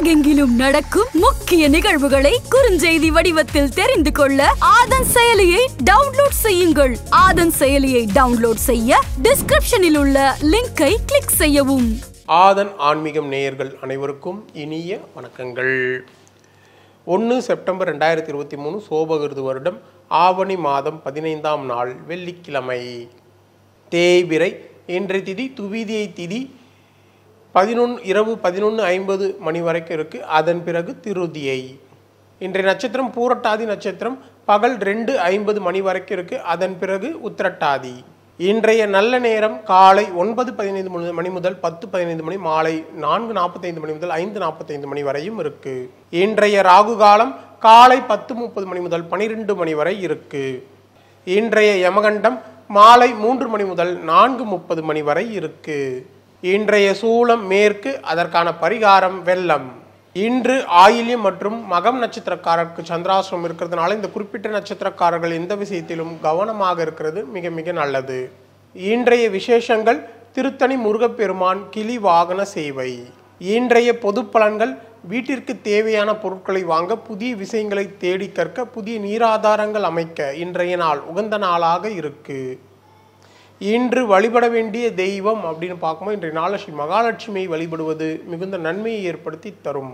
உலகெங்கிலும் நடக்கும் முக்கிய நிகழ்வுகளை குறுஞ்செய்தி வடிவத்தில் தெரிந்து கொள்ள ஆதன் செயலியை டவுன்லோட் செய்யுங்கள் ஆதன் செயலியை டவுன்லோட் செய்ய டிஸ்கிரிப்ஷனில் உள்ள லிங்கை கிளிக் செய்யவும் ஆதன் ஆன்மீகம் நேயர்கள் அனைவருக்கும் இனிய வணக்கங்கள் ஒன்று செப்டம்பர் ரெண்டாயிரத்தி இருபத்தி மூணு சோபகிருது வருடம் ஆவணி மாதம் பதினைந்தாம் நாள் வெள்ளிக்கிழமை தேய்பிறை இன்றைய திதி துவிதியை திதி பதினொன்று இரவு பதினொன்று ஐம்பது மணி வரைக்கும் இருக்குது அதன் பிறகு திருதியை இன்றைய நட்சத்திரம் பூரட்டாதி நட்சத்திரம் பகல் ரெண்டு ஐம்பது மணி வரைக்கும் இருக்குது அதன் பிறகு உத்திரட்டாதி இன்றைய நல்ல நேரம் காலை ஒன்பது பதினைந்து மணி மணி முதல் பத்து பதினைந்து மணி மாலை நான்கு நாற்பத்தைந்து மணி முதல் ஐந்து நாற்பத்தைந்து மணி வரையும் இருக்கு இன்றைய ராகு காலம் காலை பத்து முப்பது மணி முதல் பனிரெண்டு மணி வரை இருக்கு இன்றைய யமகண்டம் மாலை மூன்று மணி முதல் நான்கு முப்பது மணி வரை இருக்கு இன்றைய சூலம் மேற்கு அதற்கான பரிகாரம் வெள்ளம் இன்று ஆயில்யம் மற்றும் மகம் நட்சத்திரக்காரருக்கு சந்திராசிரமம் இருக்கிறதுனால இந்த குறிப்பிட்ட நட்சத்திரக்காரர்கள் எந்த விஷயத்திலும் கவனமாக இருக்கிறது மிக மிக நல்லது இன்றைய விசேஷங்கள் திருத்தணி முருகப்பெருமான் கிளி வாகன சேவை இன்றைய பொது பலன்கள் வீட்டிற்கு தேவையான பொருட்களை வாங்க புதிய விஷயங்களை தேடி கற்க புதிய நீராதாரங்கள் அமைக்க இன்றைய நாள் உகந்த நாளாக இருக்கு இன்று வழிபட வேண்டிய தெய்வம் அப்படின்னு பார்க்கும்போது இன்றைய நாள் ஸ்ரீ மகாலட்சுமியை வழிபடுவது மிகுந்த நன்மையை ஏற்படுத்தி தரும்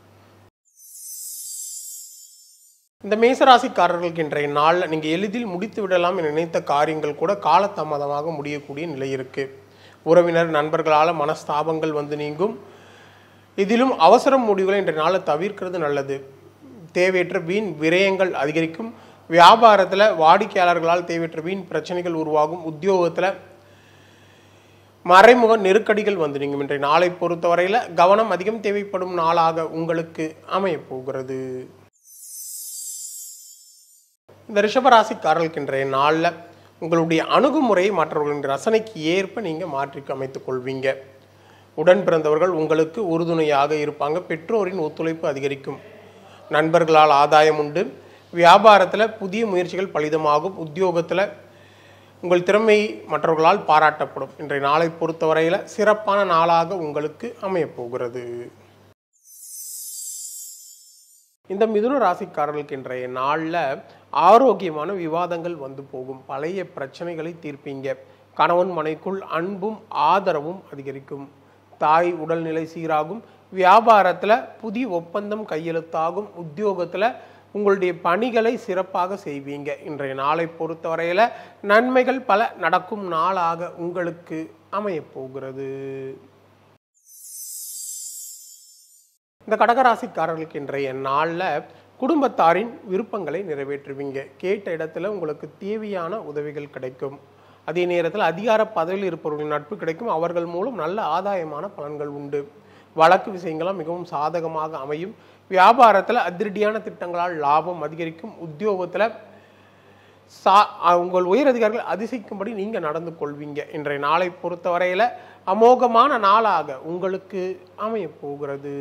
இந்த மேசராசிக்காரர்களுக்கு இன்றைய நாளில் நீங்கள் எளிதில் முடித்து விடலாம் என நினைத்த காரியங்கள் கூட காலதாமதமாக முடியக்கூடிய நிலை இருக்கு உறவினர் நண்பர்களால் மனஸ்தாபங்கள் வந்து நீங்கும் இதிலும் அவசர முடிவுகளை இன்றைய நாளில் தவிர்க்கிறது நல்லது தேவையற்ற வீண் விரயங்கள் அதிகரிக்கும் வியாபாரத்தில் வாடிக்கையாளர்களால் தேவையற்ற வீண் பிரச்சனைகள் உருவாகும் உத்தியோகத்தில் மறைமுக நெருக்கடிகள் வந்து நீங்கள் இன்றைய நாளை பொறுத்தவரையில் கவனம் அதிகம் தேவைப்படும் நாளாக உங்களுக்கு அமையப் போகிறது இந்த ரிஷபராசிக்காரர்களுக்கு இன்றைய நாளில் உங்களுடைய அணுகுமுறையை மற்றவர்களின் ரசனைக்கு ஏற்ப நீங்கள் மாற்றி அமைத்துக் கொள்வீங்க உடன் பிறந்தவர்கள் உங்களுக்கு உறுதுணையாக இருப்பாங்க பெற்றோரின் ஒத்துழைப்பு அதிகரிக்கும் நண்பர்களால் ஆதாயம் உண்டு வியாபாரத்தில் புதிய முயற்சிகள் பலிதமாகும் உத்தியோகத்தில் உங்கள் திறமை மற்றவர்களால் பாராட்டப்படும் இன்றைய நாளை பொறுத்தவரையில் சிறப்பான நாளாக உங்களுக்கு அமையப் போகிறது இந்த மிதுன ராசிக்காரர்களுக்கு இன்றைய நாளில் ஆரோக்கியமான விவாதங்கள் வந்து போகும் பழைய பிரச்சனைகளை தீர்ப்பீங்க கணவன் மனைக்குள் அன்பும் ஆதரவும் அதிகரிக்கும் தாய் உடல்நிலை சீராகும் வியாபாரத்தில் புதிய ஒப்பந்தம் கையெழுத்தாகும் உத்தியோகத்தில் உங்களுடைய பணிகளை சிறப்பாக செய்வீங்க இன்றைய நாளை பொறுத்தவரையில் நன்மைகள் பல நடக்கும் நாளாக உங்களுக்கு அமையப் போகிறது இந்த கடகராசிக்காரர்களுக்கு இன்றைய நாளில் குடும்பத்தாரின் விருப்பங்களை நிறைவேற்றுவீங்க கேட்ட இடத்துல உங்களுக்கு தேவையான உதவிகள் கிடைக்கும் அதே நேரத்தில் அதிகார பதவியில் இருப்பவர்களின் நட்பு கிடைக்கும் அவர்கள் மூலம் நல்ல ஆதாயமான பலன்கள் உண்டு வழக்கு விஷயங்களாம் மிகவும் சாதகமாக அமையும் வியாபாரத்தில் அதிரடியான திட்டங்களால் லாபம் அதிகரிக்கும் உத்தியோகத்தில் சா உங்கள் உயரதிகாரிகள் அதிசயிக்கும்படி நீங்கள் நடந்து கொள்வீங்க இன்றைய நாளை பொறுத்தவரையில் அமோகமான நாளாக உங்களுக்கு அமையப் போகிறது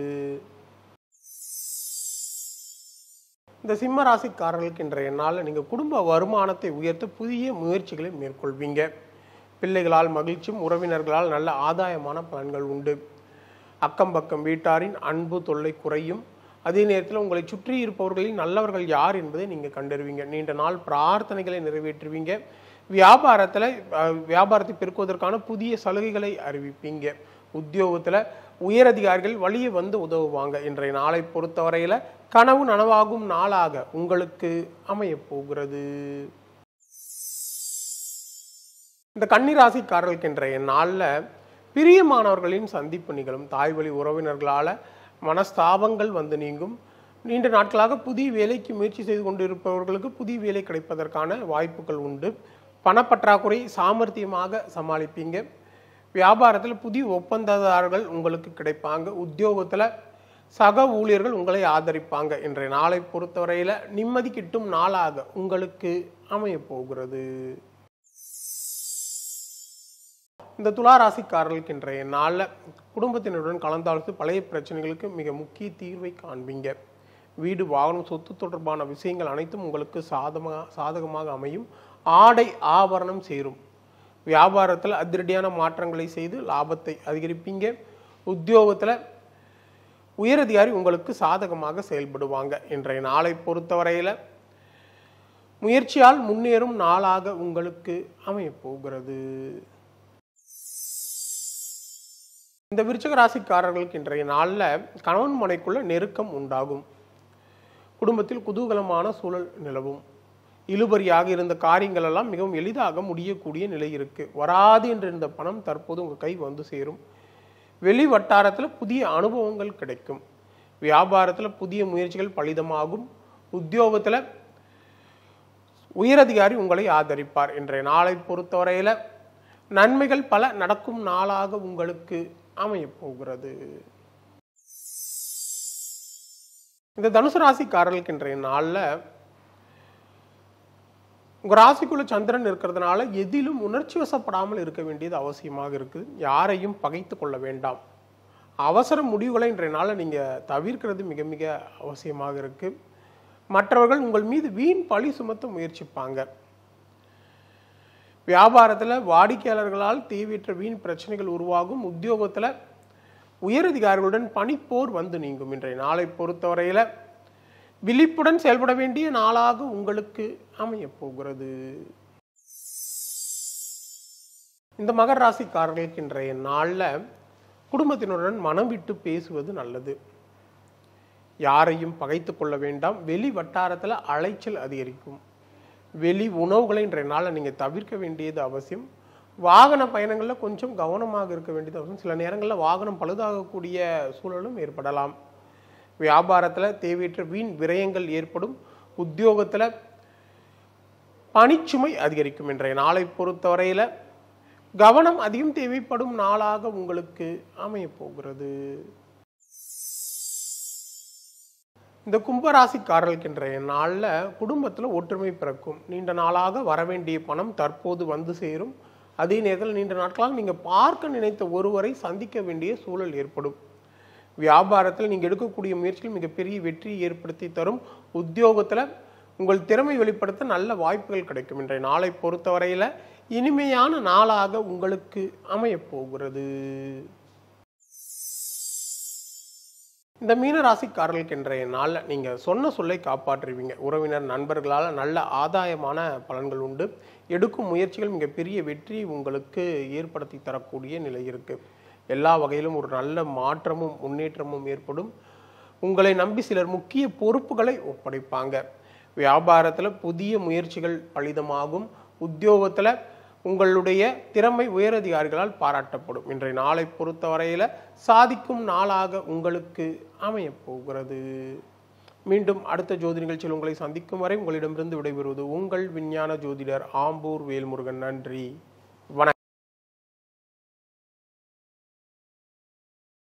இந்த சிம்ம ராசிக்காரர்களுக்கு இன்றைய நாளில் நீங்கள் குடும்ப வருமானத்தை உயர்த்த புதிய முயற்சிகளை மேற்கொள்வீங்க பிள்ளைகளால் மகிழ்ச்சியும் உறவினர்களால் நல்ல ஆதாயமான பலன்கள் உண்டு அக்கம் பக்கம் வீட்டாரின் அன்பு தொல்லை குறையும் அதே நேரத்தில் உங்களை சுற்றி இருப்பவர்களில் நல்லவர்கள் யார் என்பதை நீங்கள் கண்டறிவீங்க நீண்ட நாள் பிரார்த்தனைகளை நிறைவேற்றுவீங்க வியாபாரத்தில் வியாபாரத்தை பெருக்குவதற்கான புதிய சலுகைகளை அறிவிப்பீங்க உத்தியோகத்தில் உயரதிகாரிகள் வழியே வந்து உதவுவாங்க இன்றைய நாளை பொறுத்தவரையில் கனவு நனவாகும் நாளாக உங்களுக்கு அமையப் போகிறது இந்த கன்னிராசிக்காரர்களுக்கு இன்றைய நாளில் பிரியமானவர்களின் சந்திப்பு நிகழும் தாய் வழி உறவினர்களால் மனஸ்தாபங்கள் வந்து நீங்கும் நீண்ட நாட்களாக புதிய வேலைக்கு முயற்சி செய்து கொண்டிருப்பவர்களுக்கு புதிய வேலை கிடைப்பதற்கான வாய்ப்புகள் உண்டு பணப்பற்றாக்குறை சாமர்த்தியமாக சமாளிப்பீங்க வியாபாரத்தில் புதிய ஒப்பந்ததாரர்கள் உங்களுக்கு கிடைப்பாங்க உத்தியோகத்தில் சக ஊழியர்கள் உங்களை ஆதரிப்பாங்க இன்றைய நாளை பொறுத்தவரையில் நிம்மதி கிட்டும் நாளாக உங்களுக்கு அமையப் போகிறது இந்த துளாராசிக்காரர்களுக்கு இன்றைய நாளில் குடும்பத்தினருடன் கலந்தாலோசித்து பழைய பிரச்சனைகளுக்கு மிக முக்கிய தீர்வை காண்பீங்க வீடு வாகனம் சொத்து தொடர்பான விஷயங்கள் அனைத்தும் உங்களுக்கு சாதமாக சாதகமாக அமையும் ஆடை ஆபரணம் சேரும் வியாபாரத்தில் அதிரடியான மாற்றங்களை செய்து லாபத்தை அதிகரிப்பீங்க உத்தியோகத்தில் உயரதிகாரி உங்களுக்கு சாதகமாக செயல்படுவாங்க இன்றைய நாளை பொறுத்தவரையில் முயற்சியால் முன்னேறும் நாளாக உங்களுக்கு அமையப் போகிறது இந்த விருச்சக ராசிக்காரர்களுக்கு இன்றைய நாளில் கணவன் மனைக்குள்ள நெருக்கம் உண்டாகும் குடும்பத்தில் குதூகலமான சூழல் நிலவும் இழுபறியாக இருந்த காரியங்கள் எல்லாம் மிகவும் எளிதாக முடியக்கூடிய நிலை இருக்கு வராது என்று இருந்த பணம் தற்போது உங்கள் கை வந்து சேரும் வெளி வட்டாரத்தில் புதிய அனுபவங்கள் கிடைக்கும் வியாபாரத்தில் புதிய முயற்சிகள் பலிதமாகும் உத்தியோகத்தில் உயரதிகாரி உங்களை ஆதரிப்பார் இன்றைய நாளை பொறுத்தவரையில் நன்மைகள் பல நடக்கும் நாளாக உங்களுக்கு அமையப் போகிறது இந்த தனுசு ராசிக்காரர்களுக்கு இன்றைய நாளில் உங்கள் ராசிக்குள்ள சந்திரன் இருக்கிறதுனால எதிலும் உணர்ச்சி வசப்படாமல் இருக்க வேண்டியது அவசியமாக இருக்குது யாரையும் பகைத்து கொள்ள வேண்டாம் அவசர முடிவுகளை இன்றைய நாளில் நீங்கள் தவிர்க்கிறது மிக மிக அவசியமாக இருக்குது மற்றவர்கள் உங்கள் மீது வீண் பழி சுமத்த முயற்சிப்பாங்க வியாபாரத்தில் வாடிக்கையாளர்களால் தேவையற்ற வீண் பிரச்சனைகள் உருவாகும் உத்தியோகத்தில் உயரதிகாரிகளுடன் பணிப்போர் வந்து நீங்கும் இன்றைய நாளை பொறுத்தவரையில் விழிப்புடன் செயல்பட வேண்டிய நாளாக உங்களுக்கு அமையப் போகிறது இந்த மகர ராசிக்காரர்களுக்கு இன்றைய நாளில் குடும்பத்தினருடன் மனம் விட்டு பேசுவது நல்லது யாரையும் பகைத்து கொள்ள வேண்டாம் வெளி வட்டாரத்தில் அலைச்சல் அதிகரிக்கும் வெளி உணவுகளை இன்றைய நாளில் நீங்கள் தவிர்க்க வேண்டியது அவசியம் வாகன பயணங்களில் கொஞ்சம் கவனமாக இருக்க வேண்டியது அவசியம் சில நேரங்களில் வாகனம் பழுதாகக்கூடிய சூழலும் ஏற்படலாம் வியாபாரத்தில் தேவையற்ற வீண் விரயங்கள் ஏற்படும் உத்தியோகத்தில் பணிச்சுமை அதிகரிக்கும் இன்றைய நாளை பொறுத்தவரையில் கவனம் அதிகம் தேவைப்படும் நாளாக உங்களுக்கு அமையப் போகிறது இந்த கும்பராசிக்காரர்களுக்கு இன்றைய நாளில் குடும்பத்தில் ஒற்றுமை பிறக்கும் நீண்ட நாளாக வரவேண்டிய பணம் தற்போது வந்து சேரும் அதே நேரத்தில் நீண்ட நாட்களாக நீங்கள் பார்க்க நினைத்த ஒருவரை சந்திக்க வேண்டிய சூழல் ஏற்படும் வியாபாரத்தில் நீங்கள் எடுக்கக்கூடிய முயற்சிகள் மிகப்பெரிய வெற்றியை ஏற்படுத்தி தரும் உத்தியோகத்தில் உங்கள் திறமை வெளிப்படுத்த நல்ல வாய்ப்புகள் கிடைக்கும் இன்றைய நாளை பொறுத்தவரையில் இனிமையான நாளாக உங்களுக்கு அமையப் போகிறது இந்த மீன ராசிக்காரர்களுக்கு இன்றைய நாளில் நீங்கள் சொன்ன சொல்லை காப்பாற்றுவீங்க உறவினர் நண்பர்களால் நல்ல ஆதாயமான பலன்கள் உண்டு எடுக்கும் முயற்சிகள் மிகப்பெரிய வெற்றி உங்களுக்கு ஏற்படுத்தி தரக்கூடிய நிலை இருக்குது எல்லா வகையிலும் ஒரு நல்ல மாற்றமும் முன்னேற்றமும் ஏற்படும் உங்களை நம்பி சிலர் முக்கிய பொறுப்புகளை ஒப்படைப்பாங்க வியாபாரத்தில் புதிய முயற்சிகள் பலிதமாகும் உத்தியோகத்தில் உங்களுடைய திறமை உயரதிகாரிகளால் பாராட்டப்படும் இன்றைய நாளை பொறுத்தவரையில் சாதிக்கும் நாளாக உங்களுக்கு அமையப் போகிறது மீண்டும் அடுத்த ஜோதி நிகழ்ச்சியில் உங்களை சந்திக்கும் வரை உங்களிடமிருந்து விடைபெறுவது உங்கள் விஞ்ஞான ஜோதிடர் ஆம்பூர் வேல்முருகன் நன்றி